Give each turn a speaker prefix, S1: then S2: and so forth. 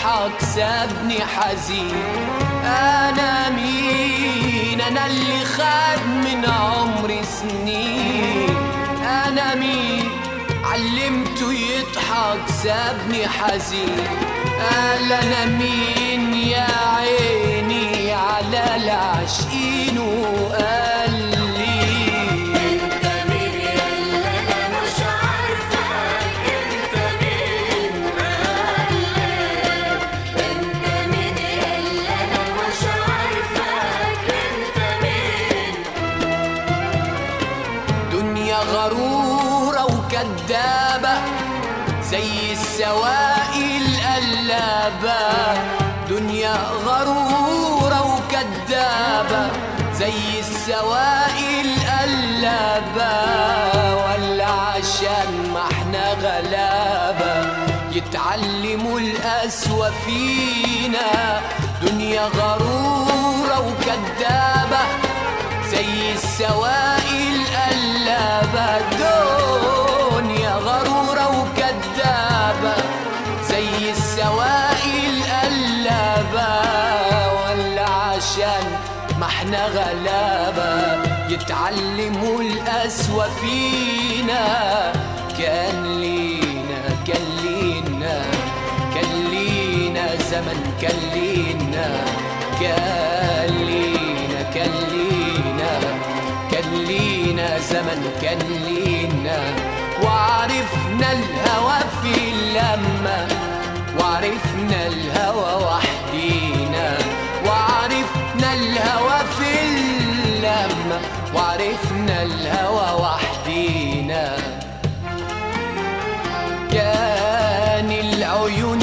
S1: يضحك سابني حزين انا مين انا اللي خد من عمري سنين انا مين علمته يضحك سابني حزين قال انا مين يا عيني على العاشقين وقال لي
S2: انت مين يلا انا مش عارفك انت مين قلبك انت مين يلا انا مش عارفك انت مين
S1: دنيا غرورة وكدابة زي السواقي القلابة دنيا غرورة وكدابة زي السواقي القلابة ولا عشان ما احنا غلابة يتعلموا القسوة فينا دنيا غرورة وكدابة زي السواقي القلابة دنيا غرورة وكدابة زي السواقي القلابة ولا عشان ما احنا غلابة يتعلموا القسوة فينا كان لينا كان لينا كان لينا زمن كان لينا كان لينا كان لينا كان لينا زمن كان لينا وعرفنا الهوى في اللمة وعرفنا الهوى وحدينا وعرفنا الهوى في اللمة وعرفنا الهوى وحدينا كان العيون